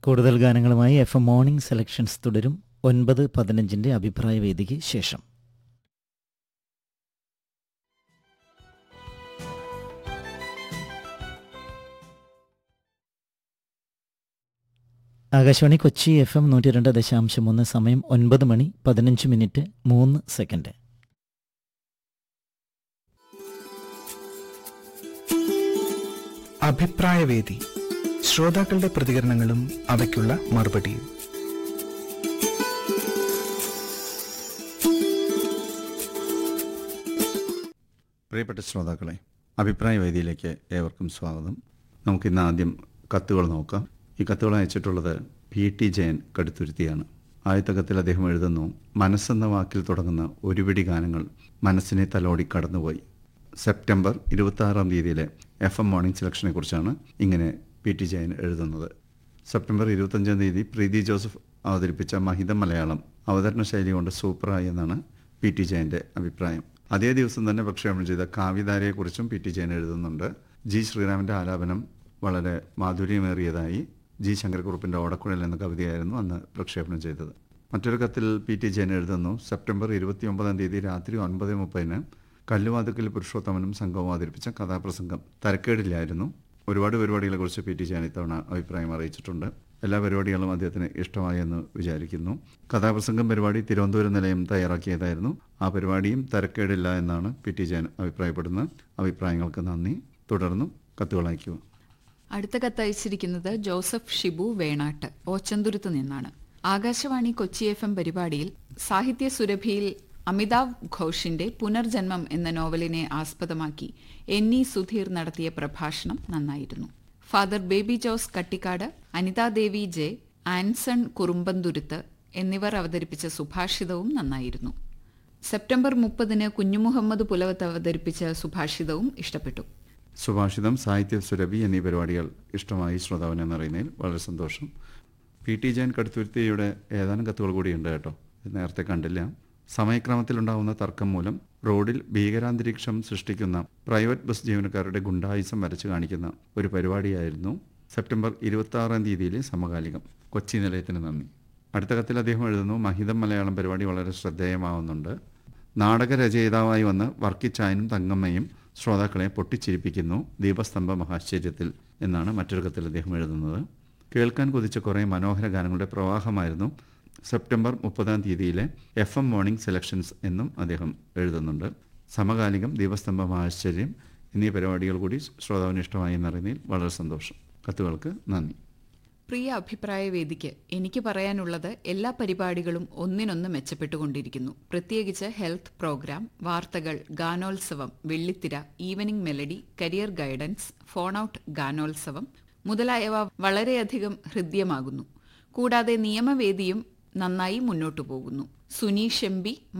കൂടുതൽ ഗാനങ്ങളുമായി F M morning selections തുടരും ഒൻപത് പതിനഞ്ചിൻ്റെ അഭിപ്രായ വേദിക്ക് ശേഷം ആകാശവാണി കൊച്ചി എഫ് എം നൂറ്റി രണ്ട് ദശാംശം ഒന്ന് സമയം ഒൻപത് മണി പതിനഞ്ച് മിനിറ്റ് മൂന്ന് സെക്കൻഡ് അഭിപ്രായവേദി ശ്രോതാക്കളുടെ പ്രതികരണങ്ങളും അവയ്ക്കുള്ള മറുപടിയും പ്രിയപ്പെട്ട ശ്രോതാക്കളെ അഭിപ്രായ വേദിയിലേക്ക് ഏവർക്കും സ്വാഗതം നമുക്കിന്ന് ആദ്യം കത്തുകൾ നോക്കാം ഈ കത്തുകൾ അയച്ചിട്ടുള്ളത് പി ടി ജയൻ കടുത്തുരുത്തിയാണ് ആദ്യത്തെ കത്തിൽ അദ്ദേഹം എഴുതുന്നു മനസ്സെന്ന വാക്കിൽ തുടങ്ങുന്ന ഒരുപിടി ഗാനങ്ങൾ മനസ്സിനെ തലോടി കടന്നുപോയി സെപ്റ്റംബർ ഇരുപത്തി തീയതിയിലെ എഫ് എം മോർണിംഗ് സെലക്ഷനെ കുറിച്ചാണ് ഇങ്ങനെ പി ടി ജയൻ എഴുതുന്നത് സെപ്റ്റംബർ ഇരുപത്തഞ്ചാം തീയതി പ്രീതി ജോസഫ് അവതരിപ്പിച്ച മഹിതം മലയാളം അവതരണ ശൈലി കൊണ്ട് സൂപ്പറായി എന്നാണ് പി ടി ജയന്റെ അഭിപ്രായം അതേ ദിവസം തന്നെ പ്രക്ഷേപണം ചെയ്ത കാവ്യധാരയെക്കുറിച്ചും പി ടി ജയൻ എഴുതുന്നുണ്ട് ജി ശ്രീറാമിന്റെ ആലാപനം വളരെ മാധുര്യമേറിയതായി ജി ശങ്കരക്കുറുപ്പിന്റെ ഓടക്കുഴൽ എന്ന കവിതയായിരുന്നു അന്ന് പ്രക്ഷേപണം ചെയ്തത് മറ്റൊരു കത്തിൽ പി ടി ജയൻ എഴുതുന്നു സെപ്റ്റംബർ ഇരുപത്തിയൊമ്പതാം തീയതി രാത്രി ഒൻപത് മുപ്പതിന് കല്ലുവാതുക്കൽ പുരുഷോത്തമനും സംഘവും അവതരിപ്പിച്ച കഥാപ്രസംഗം തരക്കേടില്ലായിരുന്നു ഒരുപാട് പരിപാടികളെക്കുറിച്ച് പി ടി ജയൻ ഇത്തവണ അഭിപ്രായം അറിയിച്ചിട്ടുണ്ട് എല്ലാ പരിപാടികളും അദ്ദേഹത്തിന് ഇഷ്ടമായി എന്ന് വിചാരിക്കുന്നു കഥാപ്രസംഗം പരിപാടി തിരുവനന്തപുരം നിലയം തയ്യാറാക്കിയതായിരുന്നു ആ പരിപാടിയും തരക്കേടില്ല എന്നാണ് പി ടി ജയൻ അഭിപ്രായപ്പെടുന്നത് അഭിപ്രായങ്ങൾക്ക് നന്ദി തുടർന്നും കത്തുകൾ അയക്കുക അടുത്ത കത്തയച്ചിരിക്കുന്നത് ജോസഫ് ഷിബു വേണാട്ട് ഓച്ചന്തുരുത്ത് നിന്നാണ് ആകാശവാണി കൊച്ചി എഫ് എം പരിപാടിയിൽ സാഹിത്യ സുരഭിയിൽ അമിതാവ് ഘോഷിന്റെ പുനർജന്മം എന്ന നോവലിനെ ആസ്പദമാക്കി എൻ ഇ സുധീർ നടത്തിയ പ്രഭാഷണം നന്നായിരുന്നു ഫാദർ ബേബി ജോസ് കട്ടിക്കാട് അനിതാദേവി ജെ ആൻസൺ കുറുമ്പന്തുരുത്ത് എന്നിവർ അവതരിപ്പിച്ച സുഭാഷിതവും നന്നായിരുന്നു സെപ്റ്റംബർ മുപ്പതിന് കുഞ്ഞുമുഹമ്മദ് പുലവത്ത് അവതരിപ്പിച്ച സുഭാഷിതവും ഇഷ്ടപ്പെട്ടു സുഭാഷിതം സാഹിത്യ സുരഭി എന്നീ പരിപാടികൾ ഇഷ്ടമായി ശ്രോതാവിനെ എന്നറിയുന്നതിൽ വളരെ സന്തോഷം പി ടി ജയൻ കടുത്തുരുത്തിയുടെ ഏതാനും കത്തുകൾ കൂടിയുണ്ട് കേട്ടോ ഇത് നേരത്തെ കണ്ടില്ല സമയക്രമത്തിലുണ്ടാവുന്ന തർക്കം മൂലം റോഡിൽ ഭീകരാന്തരീക്ഷം സൃഷ്ടിക്കുന്ന പ്രൈവറ്റ് ബസ് ജീവനക്കാരുടെ ഗുണ്ടായുസം വരച്ചു കാണിക്കുന്ന ഒരു പരിപാടിയായിരുന്നു സെപ്റ്റംബർ ഇരുപത്തി ആറാം തീയതിയിലെ സമകാലികം കൊച്ചി നിലയത്തിന് നന്ദി അടുത്ത കത്തിൽ അദ്ദേഹം എഴുതുന്നു മഹിതം മലയാളം പരിപാടി വളരെ ശ്രദ്ധേയമാവുന്നുണ്ട് നാടകരചയിതാവായി വന്ന് വർക്കിച്ചായനും തങ്കമ്മയും ശ്രോതാക്കളെ പൊട്ടിച്ചിരിപ്പിക്കുന്നു ദീപസ്തംഭ മഹാശ്ചര്യത്തിൽ എന്നാണ് മറ്റൊരു കത്തിൽ അദ്ദേഹം എഴുതുന്നത് കേൾക്കാൻ കൊതിച്ച കുറേ മനോഹര ഗാനങ്ങളുടെ പ്രവാഹമായിരുന്നു സെപ്റ്റംബർ മുപ്പതാം തീയതിയിലെ എഫ് എം മോർണിംഗ് സെലക്ഷൻസ് എന്നും അദ്ദേഹം എഴുതുന്നുണ്ട് സമകാലികം ദീപസ്തംഭ മഹാശ്ചര്യം എന്നീ പരിപാടികൾ കൂടി ശ്രോതാവിന് ഇഷ്ടമായി എന്നറിയുന്നതിൽ വളരെ സന്തോഷം കത്തുകൾക്ക് നന്ദി പ്രിയ അഭിപ്രായ വേദിക്ക് എനിക്ക് പറയാനുള്ളത് എല്ലാ പരിപാടികളും ഒന്നിനൊന്ന് മെച്ചപ്പെട്ടുകൊണ്ടിരിക്കുന്നു പ്രത്യേകിച്ച് ഹെൽത്ത് പ്രോഗ്രാം വാർത്തകൾ ഗാനോത്സവം വെള്ളിത്തിര evening melody career guidance phone out ഗാനോത്സവം മുതലായവ വളരെയധികം ഹൃദ്യമാകുന്നു കൂടാതെ നിയമവേദിയും നന്നായി മുന്നോട്ടു പോകുന്നു സുനീഷ് എം